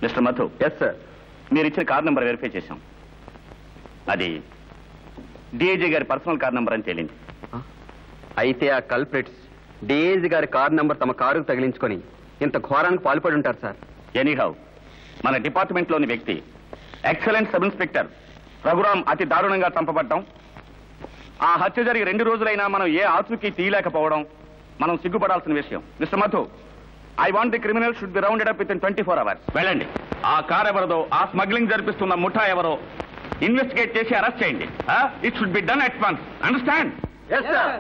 Mister Madhu yes sir మీరు ఇచ్చిన car number verify చేశాం అది డిఐజీ గారి పర్సనల్ కార్ నెంబర్ అని తేలింది అయితే ఆ కల్ప్రిట్స్ డిఏజీ గారి కారు నంబర్ తమ కారుకు తగిలించుకొని ఇంత ఘోరానికి పాల్పడి ఉంటారు సార్ ఎనీహౌ మన డిపార్ట్మెంట్లోని వ్యక్తి ఎక్సలెంట్ సబ్ ఇన్స్పెక్టర్ రఘురాం అతి దారుణంగా చంపబడ్డం ఆ హత్య జరిగి రెండు రోజులైనా మనం ఏ ఆచూకీ తీయలేకపోవడం మనం సిగ్గుపడాల్సిన విషయం mister Madhu I want the criminal should be rounded up within twenty four hours వెళ్ళండి ఆ కార్ ఎవరిదో ఆ స్మగ్లింగ్ జరిపిస్తున్న ముఠా ఎవరో ఇన్వెస్టిగేట్ చేసి అరెస్ట్ చేయండి it should be done at once understand yes sir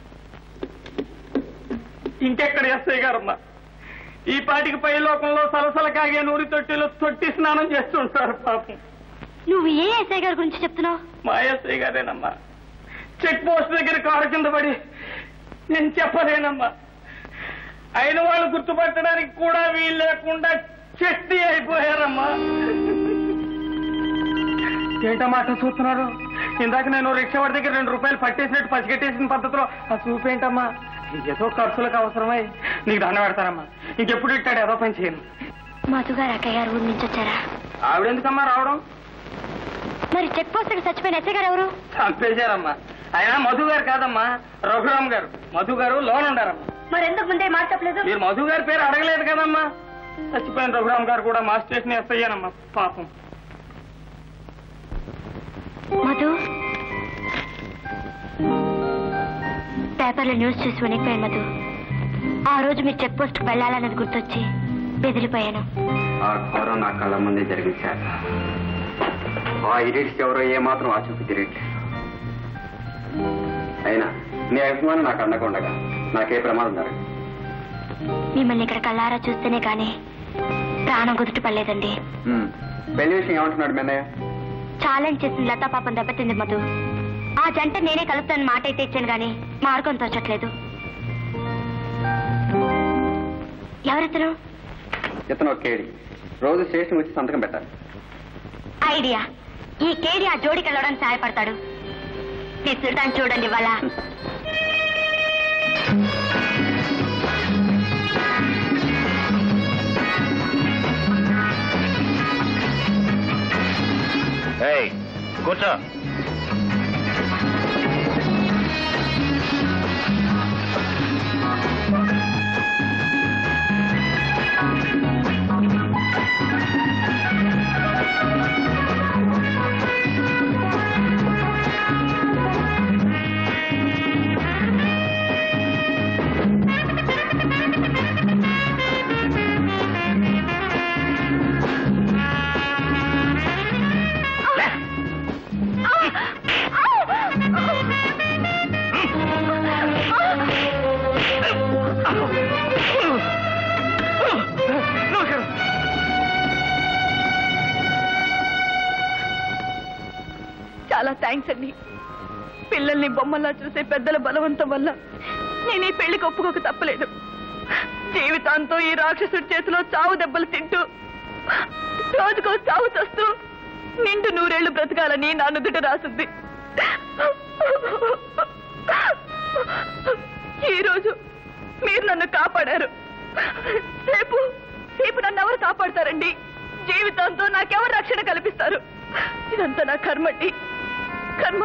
ఇంకెక్కడ ఎస్ఐ గారమ్మా ఈ పాటికి పై లోకంలో సలసల కాగే నూరి తొట్టిలో తొట్టి స్నానం చేస్తుంటారు పాపం నువ్వు ఏ ఎస్ఐ గారి గురించి చెప్తున్నావు మా ఎస్ఐ గారేనమ్మా చెక్ పోస్ట్ దగ్గర కారు కింద పడి నేను చెప్పలేనమ్మా అయిన వాళ్ళు గుర్తుపట్టడానికి కూడా వీలు లేకుండా చెట్టి అయిపోయారమ్మా ఏంటమ్మా అట్లా చూస్తున్నారు ఇందాక నేను రిక్షా వాడి దగ్గర రెండు రూపాయలు పట్టేసినట్టు పసిగట్టేసిన పద్ధతిలో ఆ చూపేంటమ్మా ఏదో ఖర్చులకు అవసరమై నీకు దండ పెడతానమ్మా ఇంకెప్పుడు ఇట్టాడు ఏదో పని చేయను మధు గారు అక్కయ్య గారు ఊరి నుంచి వచ్చారా ఆవిడెందుకమ్మా రావడం మరి చెక్ పోస్ట్ దగ్గర చచ్చిపోయిన ఎస్ఐ గారు ఎవరు చంపేశారమ్మా ఆయన మధు గారు కాదమ్మా రఘురామ్ గారు మధు గారు లోన్ ఉండారమ్మా మరి ఎందుకు ముందే మాట చెప్పలేదు మీరు మధు గారి పేరు అడగలేదు కదమ్మా చచ్చిపోయిన రఘురామ్ గారు కూడా మా స్టేషన్ ఎస్ఐయానమ్మా పాపం మధు పేపర్లో న్యూస్ చూసి వణికిపోయాను మధు ఆ రోజు మీరు చెక్ పోస్ట్ వెళ్ళాలన్నది గుర్తొచ్చి బెదిరిపోయాను ఆ ఘోరం నా కళ్ళ ముందే జరిగింది సార్ ఆ ఇడిట్స్ ఎవరో ఏమాత్రం ఆచూకీ తిరగట్లేదు అయినా మీ అభిమానం నాకు అండగా ఉండగా నాకే ప్రమాదం జరగదు మిమ్మల్ని ఇక్కడ కల్లారా చూస్తేనే కానీ ప్రాణం కుదుట పడలేదండి పెళ్లి విషయం ఏమంటున్నాడు మెన్నయ్య ఛాలెంజ్ చేసిన లతా పాపం దెబ్బతింది మధు ఆ జంట నేనే కలుపుతాను మాట అయితే ఇచ్చాను గాని మార్గం తోచట్లేదు ఎవరితను ఇతను ఒక కేడి రోజు స్టేషన్ వచ్చి సంతకం పెట్టాలి ఐడియా ఈ కేడి ఆ జోడికి వెళ్ళడానికి సహాయపడతాడు తీసుకుంటాను చూడండి ఇవాళ ఏయ్ కూర్చో చాలా థ్యాంక్స్ అండి పిల్లల్ని బొమ్మల్లా చూసే పెద్దల బలవంతం వల్ల నేను ఈ పెళ్లికి ఒప్పుకోక తప్పలేదు జీవితాంతం ఈ రాక్షసుడి చేతిలో చావు దెబ్బలు తింటూ రోజుకో చావు చస్తూ నిండు నూరేళ్లు బ్రతకాలని నా నుదుట రాసుంది ఈ రోజు మీరు నన్ను కాపాడారు రేపు రేపు నన్ను ఎవరు కాపాడతారండి జీవితాంతం నాకెవరు రక్షణ కల్పిస్తారు ఇదంతా నా కర్మండి కర్మ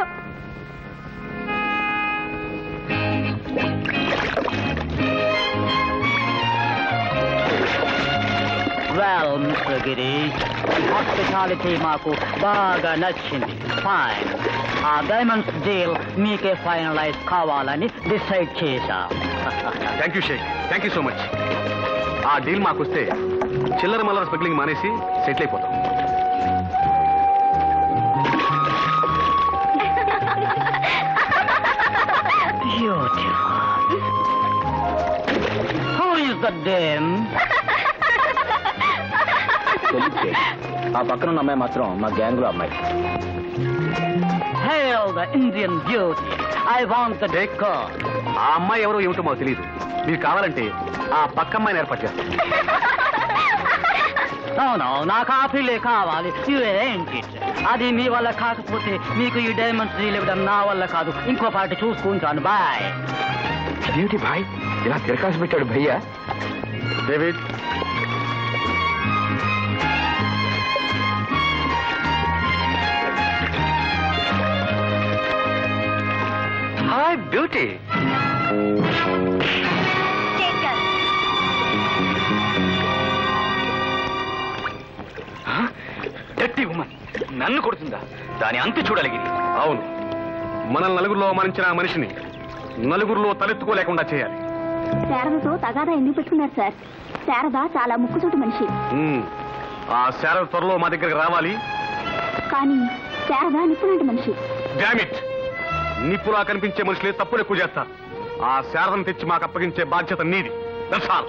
వెల్ మిస్టర్ గిరీష్ హాస్పిటాలిటీ మాకు బాగా నచ్చింది ఫైన్ ఆ డైమండ్స్ డీల్ మీకే ఫైనలైజ్ కావాలని డిసైడ్ చేశా thank you Sheikh thank you so much ఆ డీల్ మాకు వస్తే చిల్లర మల్లర స్మగ్లింగ్ మానేసి సెటిల్ అయిపోతాం beautiful who is the dame ఆ పక్కన ఉన్న అమ్మాయి మాత్రం మా గ్యాంగ్ లో అమ్మాయి Hail the Indian beauty. I want the decor. ఆ అమ్మాయి ఎవరో ఏమిటో మాకు తెలియదు మీరు కావాలంటే ఆ పక్క అమ్మాయిని ఏర్పాటు చేస్తాం అవును నాకు ఆ పిల్లే కావాలి ఏంటి అది మీ వల్ల కాకపోతే మీకు ఈ డైమండ్స్ డీల్ ఇవ్వడం నా వల్ల కాదు ఇంకో పాటి చూసుకుంటాను బాయ్ ఏమిటి భాయ్ ఇలా తిరకాసు పెట్టాడు భయ్యా David beauty Shekhar dirty woman నన్ను కొడుతుందా దాని అంతు చూడాలి గిరి అవును మనల్ని నలుగురిలో అవమానించిన ఆ మనిషిని నలుగురిలో తలెత్తుకోలేకుండా చేయాలి శారదతో తగాదా ఎందుకు పెట్టుకున్నారు సార్ శారద చాలా ముక్కుసూటి మనిషి ఉమ్, ఆ శారద త్వరలో మా దగ్గరికి రావాలి కానీ శారద నిప్పులాంటి మనిషి డామిట్ నిప్పులా కనిపించే మనుషులే తప్పులు ఎక్కువ చేస్తారు ఆ శారదను తెచ్చి మాకు అప్పగించే బాధ్యత నీది That's all.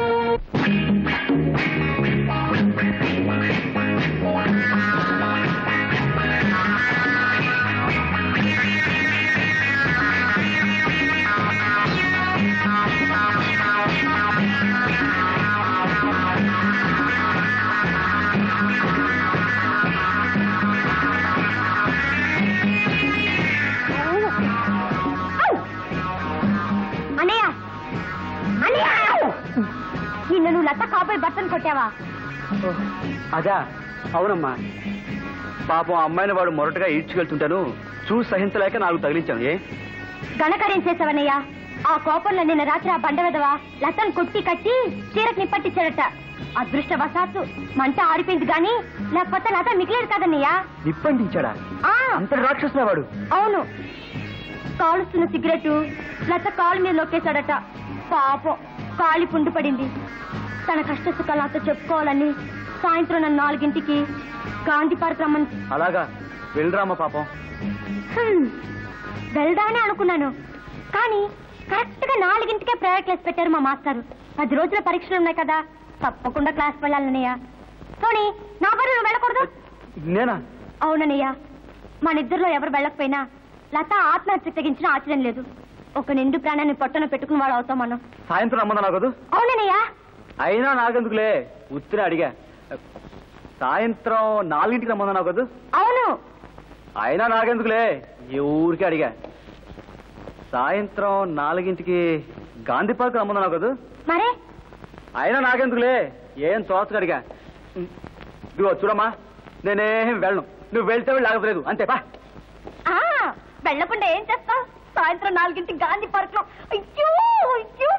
అన్నయ్య అన్నయ్య నిన్న నువ్వు లత కాపోయి భర్తను కొట్టావా అదా అవునమ్మా పాపం ఆ అమ్మాయిని వాడు మొరటగా ఈడ్చుకెళ్తుంటాను చూసి సహించలేక నాకు తగిలించాను ఏ ఘనకార్యం చేసావన్నయ్య ఆ కోపంలో నిన్న రాత్రి ఆ బండవెదవా లతను కొట్టి కట్టి చీరకు నిప్పట్టించాడట అదృష్టవశాత్తు మంట ఆరిపోయింది గాని లేకపోతే లత మిగిలేదు కదన్నయ్య నిప్పంటించాడా ఆ, అంత రాక్షసుల వాడు అవును కాలుస్తున్న సిగరెట్ లత కాలు మీద నొక్కేశాడట పాపం కాలి పుండు పడింది తన కష్ట సుఖాలు నాతో చెప్పుకోవాలని సాయంత్రం నన్ను నాలుగింటికి గాంధీ పార్క్ రమ్మని అలాగా వెళ్ళరామా పాపం హ్మ్, వెళ్దామని అనుకున్నాను కానీ కరెక్ట్ గా నాలుగింటికే ప్రైవేట్ క్లాస్ పెట్టారు మా మాస్టారు పది రోజుల పరీక్షలు ఉన్నాయి కదా తప్పకుండా క్లాస్ వెళ్ళాలన్నయ్య పోనీ నా బరువు నువ్వు వెళ్ళకూడదు నేనా అవునన్నయ్య మన ఇద్దరిలో ఎవరు వెళ్ళకపోయినా లత ఆత్మహత్య తెగించిన ఆశ్చర్యం లేదు ఒక నిండు ప్రాణాన్ని పొట్టన పెట్టుకుని వాడు అవుతాం మనం సాయంత్రం రమ్మన్నా కదూ అవునన్నయ్య అయినా నాకెందుకులే ఉత్తిని అడిగా సాయంత్రం నాలుగింటికి రమ్మన్నా కదూ అవును అయినా నాకెందుకులే ఈ ఊరికి అడిగా సాయంత్రం నాలుగింటికి గాంధీ పార్క్ రమ్మన్నావు కదా మరే అయినా నాకెందుకులే ఏం తోచగా అడిగా ఇదిగో చూడమ్మా నేనేం వెళ్ళను నువ్వు వెళ్తే వెళ్ళి లేకపోలేదు అంతే పా ఆ, వెళ్ళకుండా ఏం చేస్తావు సాయంత్రం నాలుగింటికి గాంధీ పార్క్ లో అయ్యో అయ్యో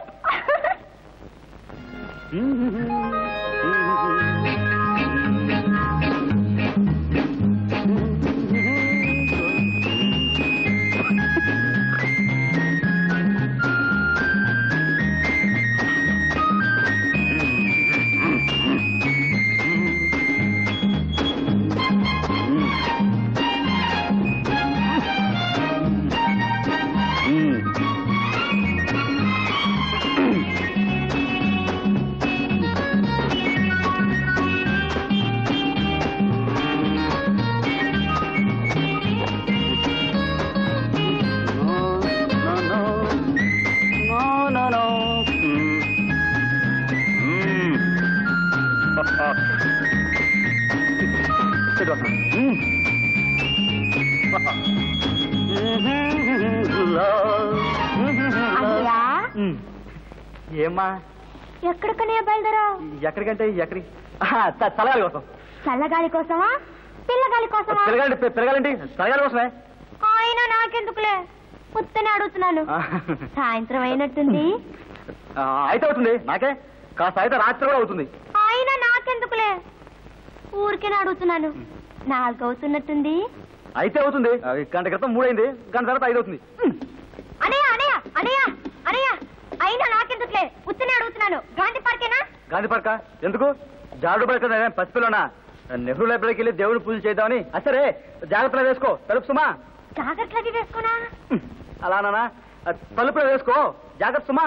అయ్యా ఏమ్మా ఎక్కడికనే బయలుదేరావు ఎక్కడికంటే ఎక్కడికి ఆహా, త- తలగాలి కోసం చల్లగాలి కోసమా పిల్లగాలి కోసమా పిలగాలి పిలగాలండి తలగాలి కోసమే ఆయన నాకెందుకులే పుత్తనే అడుగుతున్నాను ఆ, సాయంత్రం అయినట్టుంది ఆ, అయితే అవుతుంది నాకే కాస్త అయితే రాత్రి కూడా అవుతుంది ఆయన నాకెందుకులే ఊరికే అడుగుతున్నాను నాలుగు అవుతున్నట్టుంది అయితే అవుతుంది ఆ, గంట క్రితం మూడైంది గంట తర్వాత ఐదు అవుతుంది అనయ్య అనయ్య అనయ్య అనయ్య అయినా నాకెందుకులే ఉత్తనే అడుగుతున్నాను గాంధీ పార్కేనా గాంధీ పార్క ఎందుకు జారుడు పడక పసిపిల్లనా నెహ్రూ లైబ్రరీకి వెళ్ళి దేవుడు పూజ చేద్దామని ఆ, సరే జాగ్రత్తగా వేసుకో తలుపు సుమా జాగ్రత్తలు అవి వేసుకోనా అలానా తలుపులో వేసుకో జాగ్రత్త సుమా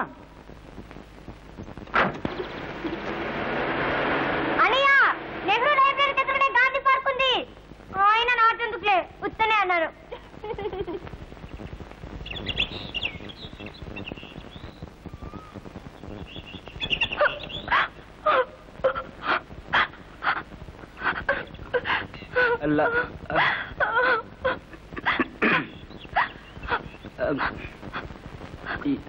అనయ్య నెహ్రూ లైబ్రరీ దగ్గరనే గాంధీ పార్క్ ఉంది ఆయన నాకెందుకులే ఉత్తనే అన్నారు అలా ఈ-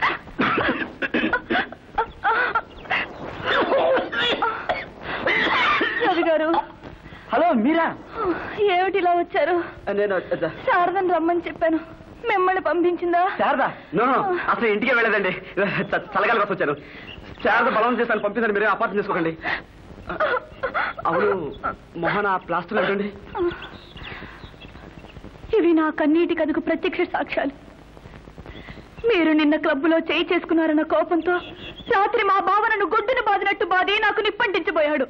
రవి గారు హలో మీరా ఏమిటి ఇలా వచ్చారు నేను శారదని రమ్మని చెప్పాను మిమ్మల్ని పంపించిందా శారదా నో నో, అసలు ఇంటికే వెళ్ళదండి చ- చల్లగాలి కోసం వచ్చాను శారద బలం చేస్తాను పంపించండి మీరే అపార్థం చేసుకోకండి అవును మొహన ప్లాస్టర్ ఏంటండి ఇవి నా కన్నీటి కనుక ప్రత్యక్ష సాక్ష్యాలు మీరు నిన్న క్లబ్లో చేయి చేసుకున్నారన్న కోపంతో రాత్రి మా భావనను గొడ్డును బాదినట్టు బాది నాకు నిప్పంటించబోయాడు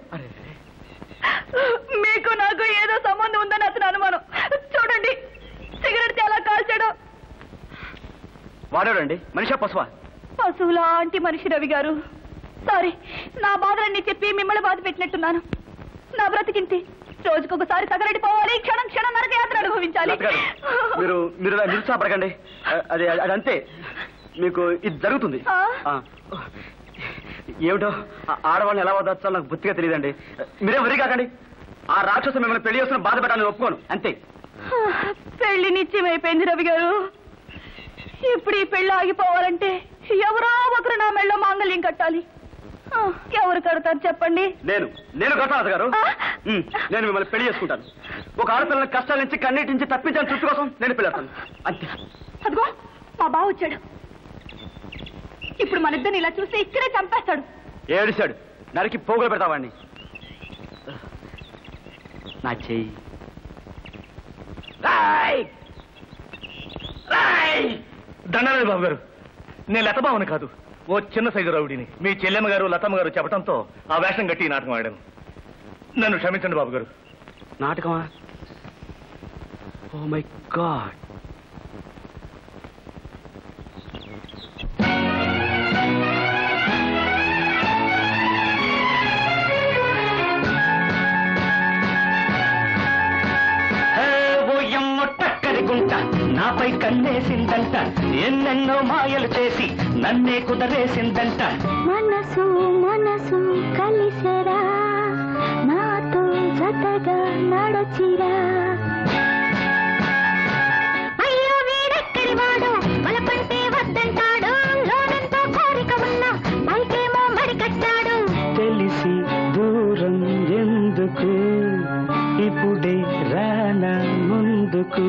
మీకు నాకు ఏదో సంబంధం ఉందని అతను అనుమానం చూడండి సిగరెట్ ఎలా కాల్చాడో వాడాడండి మనిషా పశువా పశువులాంటి మనిషి రవి గారు సారీ నా బాధలన్నీ చెప్పి మిమ్మల్ని బాధ పెట్టినట్టున్నాను నా బ్రతికింతి రోజుకొకసారి సగరడి పోవాలి క్షణం క్షణం నరక యాత్ర అనుభవించాలి లత గారు, మీరు మీరు ఇలా నిరుత్సాహపడకండి అ- అది అది అంతే మీకు ఇది జరుగుతుంది ఆ? ఆ. ఏమిటో ఆ ఆడవాళ్ళని ఎలా వదచ్చాలో నాకు బుద్ధిగా తెలియదండి మీరే వరి కాకండి ఆ రాక్షసు మిమ్మల్ని పెళ్లి చేస్తున్న బాధ పెట్టాలని ఒప్పుకోను అంతే పెళ్లి నిశ్చయమైపోయింది రవి గారు ఇప్పుడు ఈ పెళ్లి ఆగిపోవాలంటే ఎవరో ఒకరు నా మెళ్ళ మాంగళ్యం కట్టాలి ఆ, ఎవరు కడతారు చెప్పండి నేను నేను కట్టాలి గారు ఆ? ఉమ్, నేను మిమ్మల్ని పెళ్లి చేసుకుంటాను ఒక ఆడపిల్లని కష్టాల నుంచి కన్నీటి నుంచి తప్పించాను చుట్టూ కోసం నేను పెళ్ళాను అంతే అదిగో మా బావ వచ్చాడు ఇప్పుడు మన ఇద్దరిని ఇలా చూస్తే ఇక్కడే చంపేస్తాడు ఏడిశాడు నరికి పోగులు పెడతావాడిని నా చెయ్యి దండాలి బాబు గారు నేను లతబావని కాదు ఓ చిన్న సైజు రౌడీని మీ చెల్లెమ్మ గారు లతమ్మ గారు చెప్పడంతో ఆ వేషం కట్టి ఈ నాటకం ఆడాను నన్ను క్షమించండి బాబు గారు నాటకమా ఓ మై గాడ్ గుంట నాపై కన్నేసిందంట ఎన్నెన్నో మాయలు చేసి నన్నే కుదరేసిందంట మనసు మనసు కలిసరా నాతో జతగా నడచిరా అయ్యో వీడెక్కడి వాడు వలపంటే వద్దంటాడు లోనంతో కోరిక ఉన్నా పైకేమో మడి కట్టాడు తెలిసి దూరం ఎందుకు ఇప్పుడే రానా ముందుకు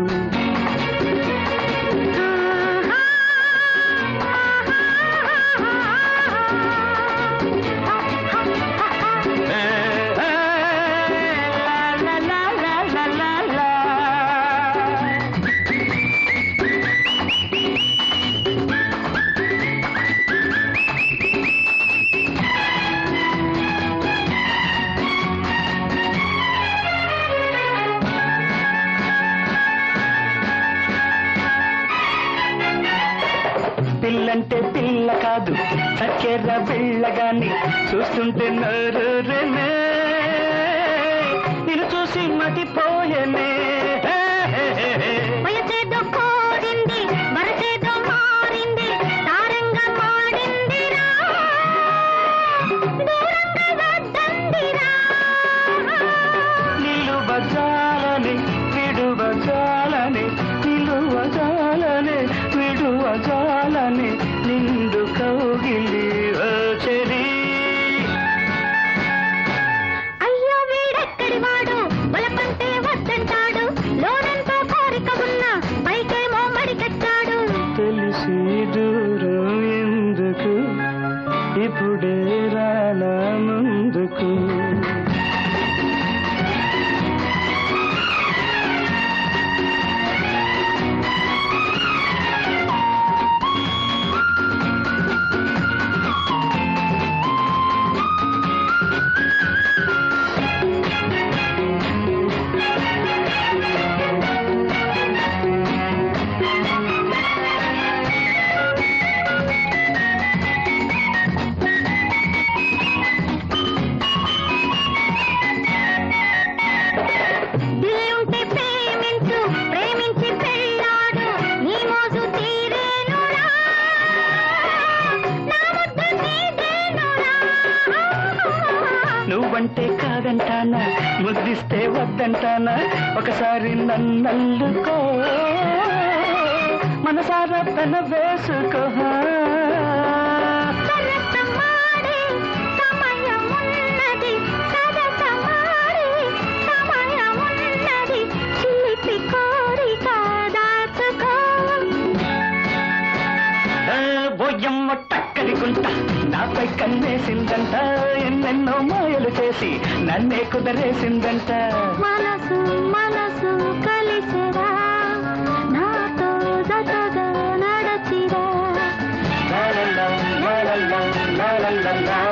పిల్లంటే పిల్ల కాదు చక్కెర బిళ్ళగాని చూస్తుంటే నరునే నిన్ను చూసి మతిపోయనే వయసేదో కోరింది వరసేదో మారింది తారంగా మాడిందిరా దూరంగా వద్దందిరా నిలువజాలని విడువజాలని నిలువజాలని విడువజాలని నిండు కౌగిలి వచ్చరి అయ్యో వీడెక్కడి వాడు బలపంటే వద్దంటాడు లోనంతో కోరిక ఉన్నా పైకేమో మడి కట్టాడు తెలిసి దూరం ఎందుకు ఇప్పుడే రానా ముందుకు దిల్లుంటే ప్రేమించు ప్రేమించి పెళ్ళాడు నీ మోజు తీరేనురా నా ముద్దు నీదేనురా నువ్వంటే కాదంటానా ముద్దిస్తే వద్దంటానా ఒకసారి నన్నల్లుకో మనసారా తన వేసుకో సరసమాడే సమయమున్నది సరసమాడే సమయమున్నది చిలిపి కోరిక దాచుకో ఎమ్మ టక్కరి గుంట నాపై కన్నేసిందంట ఎన్నెన్నో మాయలు చేసి నన్నే కుదరేసిందంట మనసు మనసు కలిసిరా నాతో జతగా నడచిరా లాలలా, లాలలా, లాలలా.